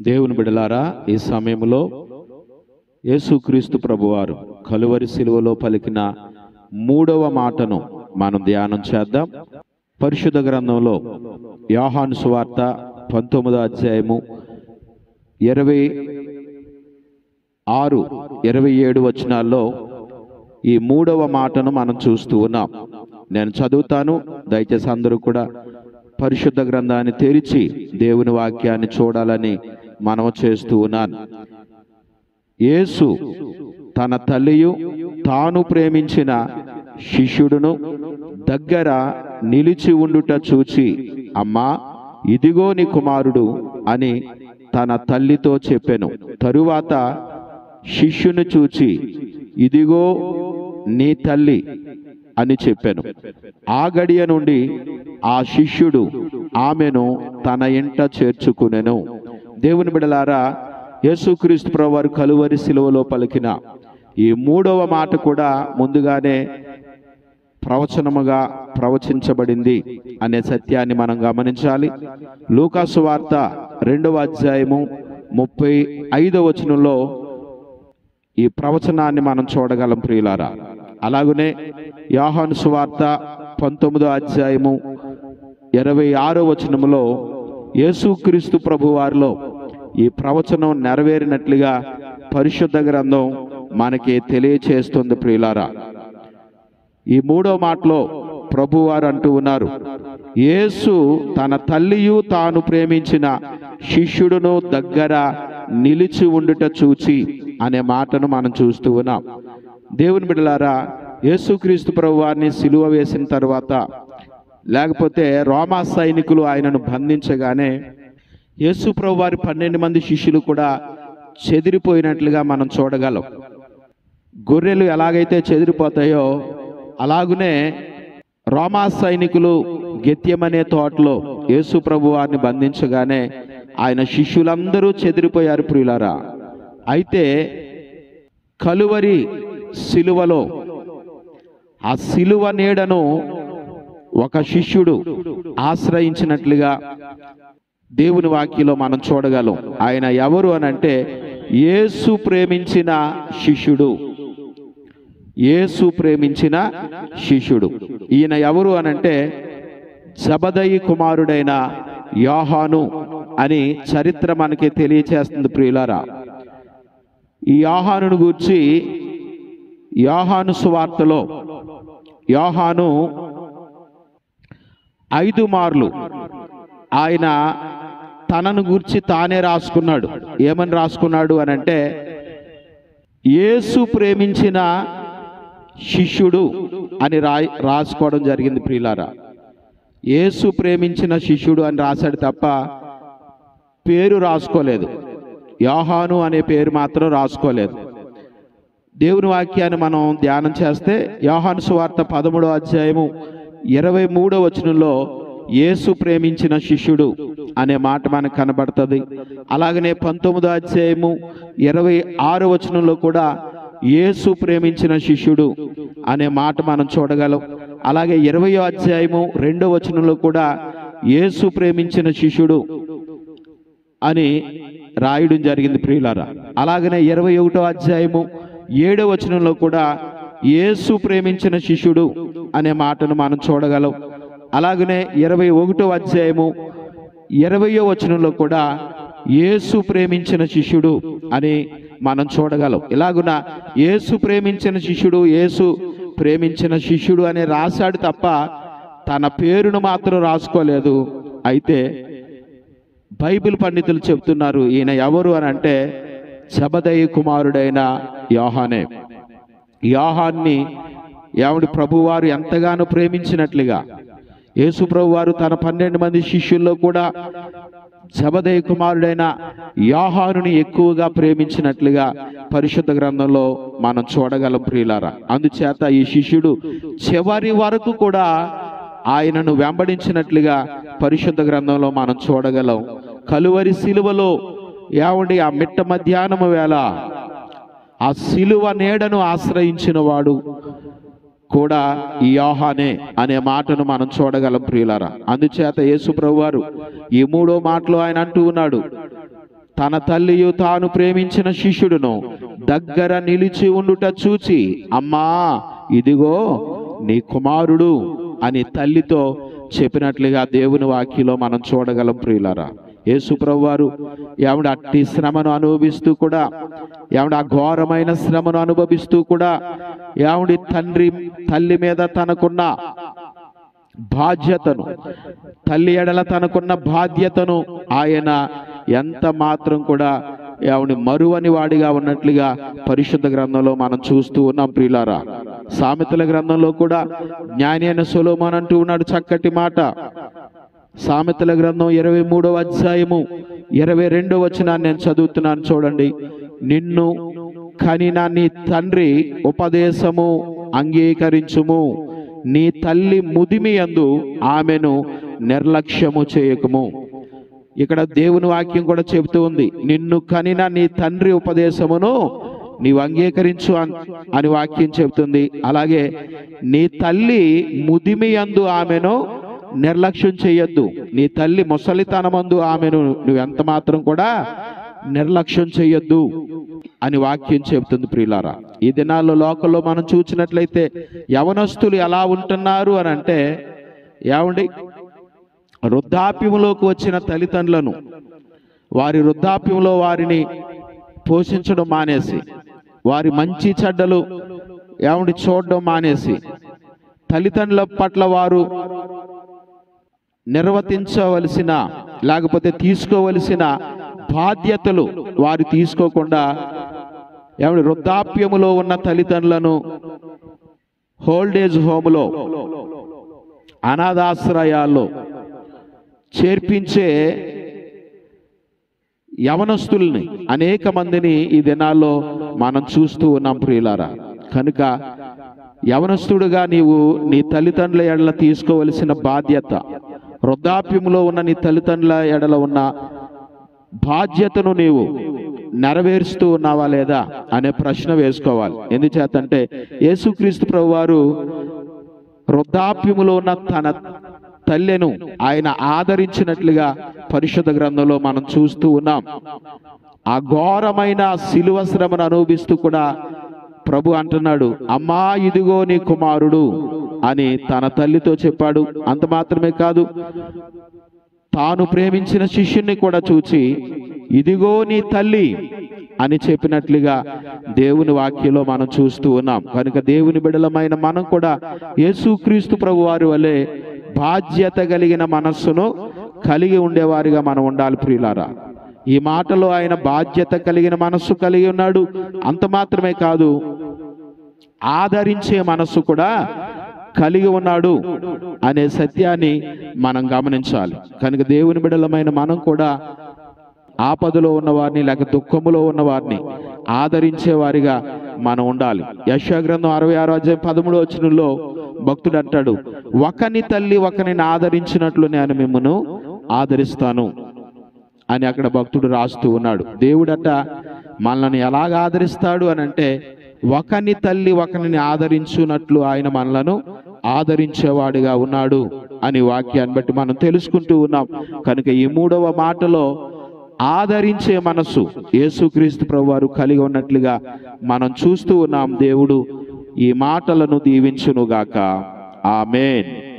దేవుని బిడలారా ఈ సమయంలో యేసుక్రీస్తు ప్రభువారు కలువరి శిలువలో పలికిన మూడవ మాటను మనం ధ్యానం చేద్దాం పరిశుద్ధ గ్రంథంలో యోహాను సువార్త పంతొమ్మిదో అధ్యాయము ఇరవై ఆరు ఇరవై ఏడు వచనాల్లో ఈ మూడవ మాటను మనం చూస్తూ ఉన్నాం నేను చదువుతాను దయచేసి అందరూ కూడా పరిశుద్ధ గ్రంథాన్ని తెరిచి దేవుని వాక్యాన్ని చూడాలని మనవ చేస్తూ ఉన్నాను యేసు తన తల్లియు తాను ప్రేమించిన శిష్యుడును దగ్గర నిలిచి ఉండుట చూచి అమ్మా ఇదిగో నీ కుమారుడు అని తన తల్లితో చెప్పెను తరువాత శిష్యుని చూచి ఇదిగో నీ తల్లి అని చెప్పాను ఆ గడియ నుండి ఆ శిష్యుడు ఆమెను తన ఇంట చేర్చుకునెను దేవుని బిడలారా యేసుక్రీస్తు ప్రభువారు కలువరి శిలువలో పలికిన ఈ మూడవ మాట కూడా ముందుగానే ప్రవచనముగా ప్రవచించబడింది అనే సత్యాన్ని మనం గమనించాలి లూకాసు వార్త రెండవ అధ్యాయము ముప్పై ఐదవ వచనంలో ఈ ప్రవచనాన్ని మనం చూడగలం ప్రియులారా అలాగనే యోహాను సువార్త పంతొమ్మిదో అధ్యాయము ఇరవై ఆరో వచనములో యేసుక్రీస్తు ప్రభు వారిలో ఈ ప్రవచనం నెరవేరినట్లుగా పరిశుద్ధ గ్రంథం మనకి తెలియచేస్తుంది ప్రియులారా ఈ మూడో మాటలో ప్రభువారు అంటూ ఉన్నారు యేసు తన తల్లియు తాను ప్రేమించిన శిష్యుడును దగ్గర నిలిచి ఉండుట చూచి అనే మాటను మనం చూస్తూ ఉన్నాం దేవుని బిడ్డలారా యేసుక్రీస్తు ప్రభు వారిని సిలువ వేసిన తర్వాత లేకపోతే రోమా సైనికులు ఆయనను బంధించగానే యేసు ప్రభు వారి పన్నెండు మంది శిష్యులు కూడా చెదిరిపోయినట్లుగా మనం చూడగలం గొర్రెలు ఎలాగైతే చెదిరిపోతాయో అలాగునే రోమా సైనికులు గెత్యమనే తోటలో యేసు ప్రభు వారిని బంధించగానే ఆయన శిష్యులందరూ చెదిరిపోయారు ప్రియులారా అయితే కలువరి సిలువలో ఆ సిలువ నీడను ఒక శిష్యుడు ఆశ్రయించినట్లుగా దేవుని వాక్యలో మనం చూడగలం ఆయన ఎవరు అని అంటే యేసు ప్రేమించిన శిష్యుడు యేసు ప్రేమించిన శిష్యుడు ఈయన ఎవరు అనంటే జబదయి కుమారుడైన యోహాను అని చరిత్ర మనకి తెలియచేస్తుంది ప్రియులారా ఈ యోహానును గూర్చి యోహాను సువార్తలో యోహాను ఐదు మార్లు ఆయన తనను గూర్చి తానే రాసుకున్నాడు ఏమని రాసుకున్నాడు అని అంటే యేసు ప్రేమించిన శిష్యుడు అని రా రాసుకోవడం జరిగింది ప్రియులారా యేసు ప్రేమించిన శిష్యుడు అని రాశాడు తప్ప పేరు రాసుకోలేదు యోహాను అనే పేరు మాత్రం రాసుకోలేదు దేవుని వాక్యాన్ని మనం ధ్యానం చేస్తే యోహాను సువార్త పదమూడో అధ్యాయము ఇరవై మూడో వచనంలో యేసు ప్రేమించిన శిష్యుడు అనే మాట మనకు కనబడుతుంది అలాగనే పంతొమ్మిదో అధ్యాయము ఇరవై ఆరో వచనంలో కూడా యేసు ప్రేమించిన శిష్యుడు అనే మాట మనం చూడగలం అలాగే ఇరవయో అధ్యాయము రెండో వచనంలో కూడా యేసు ప్రేమించిన శిష్యుడు అని రాయడం జరిగింది ప్రియులారా అలాగనే ఇరవై ఒకటో అధ్యాయము ఏడో వచనంలో కూడా యేసు ప్రేమించిన శిష్యుడు అనే మాటను మనం చూడగలం అలాగనే ఇరవై ఒకటో అధ్యాయము ఇరవయో వచనంలో కూడా యేసు ప్రేమించిన శిష్యుడు అని మనం చూడగలం ఇలాగున యేసు ప్రేమించిన శిష్యుడు యేసు ప్రేమించిన శిష్యుడు అని రాశాడు తప్ప తన పేరును మాత్రం రాసుకోలేదు అయితే బైబిల్ పండితులు చెప్తున్నారు ఈయన ఎవరు అని అంటే శబదయ్య కుమారుడైన యోహానే యోహాన్ని ఎవడి ప్రభువారు ఎంతగానో ప్రేమించినట్లుగా యేసు ప్రభువారు తన పన్నెండు మంది శిష్యుల్లో కూడా శబదయ్య కుమారుడైన యోహానుని ఎక్కువగా ప్రేమించినట్లుగా పరిశుద్ధ గ్రంథంలో మనం చూడగలం ప్రియులారా అందుచేత ఈ శిష్యుడు చివరి వరకు కూడా ఆయనను వెంబడించినట్లుగా పరిశుద్ధ గ్రంథంలో మనం చూడగలం కలువరి సిలువలో ఏమండి ఆ మిట్ట మధ్యాహ్నము వేళ ఆ సిలువ నీడను ఆశ్రయించిన వాడు కూడా ఈ యోహానే అనే మాటను మనం చూడగలం ప్రియులారా అందుచేత యేసు ప్రభు వారు ఈ మూడో మాటలో ఆయన అంటూ ఉన్నాడు తన తల్లియు తాను ప్రేమించిన శిష్యుడును దగ్గర నిలిచి ఉండుట చూచి అమ్మా ఇదిగో నీ కుమారుడు అని తల్లితో చెప్పినట్లుగా దేవుని వాక్యలో మనం చూడగలం ప్రియులారా యేసుప్రభు వారు ఏమిడ అట్టి శ్రమను అనుభవిస్తూ కూడా ఏమిడ ఆ ఘోరమైన శ్రమను అనుభవిస్తూ కూడా ఏమిడి తండ్రి తల్లి మీద తనకున్న బాధ్యతను తల్లి ఎడల తనకున్న బాధ్యతను ఆయన ఎంత మాత్రం కూడా ఆవిడ మరువని వాడిగా ఉన్నట్లుగా పరిశుద్ధ గ్రంథంలో మనం చూస్తూ ఉన్నాం ప్రియులారా సామెతల గ్రంథంలో కూడా జ్ఞాని అయిన సొలోమన్ అంటూ ఉన్నాడు చక్కటి మాట సామెతల గ్రంథం ఇరవై మూడవ అధ్యాయము ఇరవై రెండవ వచనాన్ని నేను చదువుతున్నాను చూడండి నిన్ను కనిన నీ తండ్రి ఉపదేశము అంగీకరించుము నీ తల్లి ముదిమి యందు ఆమెను నిర్లక్ష్యము చేయకము ఇక్కడ దేవుని వాక్యం కూడా చెబుతూ ఉంది నిన్ను కనిన నీ తండ్రి ఉపదేశమును నీవు అంగీకరించు అన్- అని వాక్యం చెబుతుంది అలాగే నీ తల్లి ముదిమి యందు ఆమెను నిర్లక్ష్యం చేయొద్దు నీ తల్లి ముసలితనమందు ఆమెను నువ్వు ఎంత మాత్రం కూడా నిర్లక్ష్యం చేయొద్దు అని వాక్యం చెబుతుంది ప్రియులారా ఈ దినాల్లో లోకల్లో మనం చూసినట్లయితే యవనస్తులు ఎలా ఉంటున్నారు అని అంటే ఏమండి వృద్ధాప్యములోకి వచ్చిన తల్లిదండ్రులను వారి వృద్ధాప్యంలో వారిని పోషించడం మానేసి వారి మంచి చెడ్డలు ఏమండి చూడడం మానేసి తల్లిదండ్రుల పట్ల వారు నిర్వర్తించవలసిన లేకపోతే తీసుకోవలసిన బాధ్యతలు వారు తీసుకోకుండా ఏమండి వృద్ధాప్యములో ఉన్న తల్లిదండ్రులను హోల్డేజ్ హోములో అనాథాశ్రయాల్లో చేర్పించే యవనస్తుల్ని అనేక మందిని ఈ దినాల్లో మనం చూస్తూ ఉన్నాం ప్రియులారా కనుక యవనస్తుడుగా నీవు నీ తల్లిదండ్రుల ఎడల తీసుకోవలసిన బాధ్యత వృద్ధాప్యంలో ఉన్న నీ తల్లిదండ్రుల ఎడల ఉన్న బాధ్యతను నీవు నెరవేరుస్తూ ఉన్నావా లేదా అనే ప్రశ్న వేసుకోవాలి ఎందుచేతంటే యేసుక్రీస్తు ప్రభు వారు వృద్ధాప్యములో ఉన్న తన తల్లెను ఆయన ఆదరించినట్లుగా పరిశుద్ధ గ్రంథంలో మనం చూస్తూ ఉన్నాం ఆ ఘోరమైన శిలువ శ్రమను అనుభవిస్తూ కూడా ప్రభు అంటున్నాడు అమ్మా ఇదిగో నీ కుమారుడు అని తన తల్లితో చెప్పాడు అంత మాత్రమే కాదు తాను ప్రేమించిన శిష్యుణ్ణి కూడా చూచి ఇదిగో నీ తల్లి అని చెప్పినట్లుగా దేవుని వాక్యంలో మనం చూస్తూ ఉన్నాం కనుక దేవుని బిడలమైన మనం కూడా యేసుక్రీస్తు ప్రభు వారి వలె బాధ్యత కలిగిన మనస్సును కలిగి ఉండేవారిగా మనం ఉండాలి ప్రియులారా ఈ మాటలో ఆయన బాధ్యత కలిగిన మనస్సు కలిగి ఉన్నాడు అంత మాత్రమే కాదు ఆదరించే మనస్సు కూడా కలిగి ఉన్నాడు అనే సత్యాన్ని మనం గమనించాలి కనుక దేవుని బిడలమైన మనం కూడా ఆపదలో ఉన్న వారిని లేక దుఃఖములో ఉన్న వారిని ఆదరించే వారిగా మనం ఉండాలి యశా గ్రంథం అరవై ఆరో అధ్యాయం పదమూడో వచనంలో భక్తుడు అంటాడు ఒకని తల్లి ఒకరిని ఆదరించినట్లు నేను మిమ్మను ఆదరిస్తాను అని అక్కడ భక్తుడు రాస్తూ ఉన్నాడు దేవుడట మనల్ని ఎలాగ ఆదరిస్తాడు అని అంటే ఒకని తల్లి ఒకరిని ఆదరించున్నట్లు ఆయన మనలను ఆదరించేవాడిగా ఉన్నాడు అని వాక్యాన్ని బట్టి మనం తెలుసుకుంటూ ఉన్నాం కనుక ఈ మూడవ మాటలో ఆదరించే మనస్సు యేసుక్రీస్తు ప్రభు వారు కలిగి ఉన్నట్లుగా మనం చూస్తూ ఉన్నాం దేవుడు ఈ మాటలను దీవించునుగాక ఆమెన్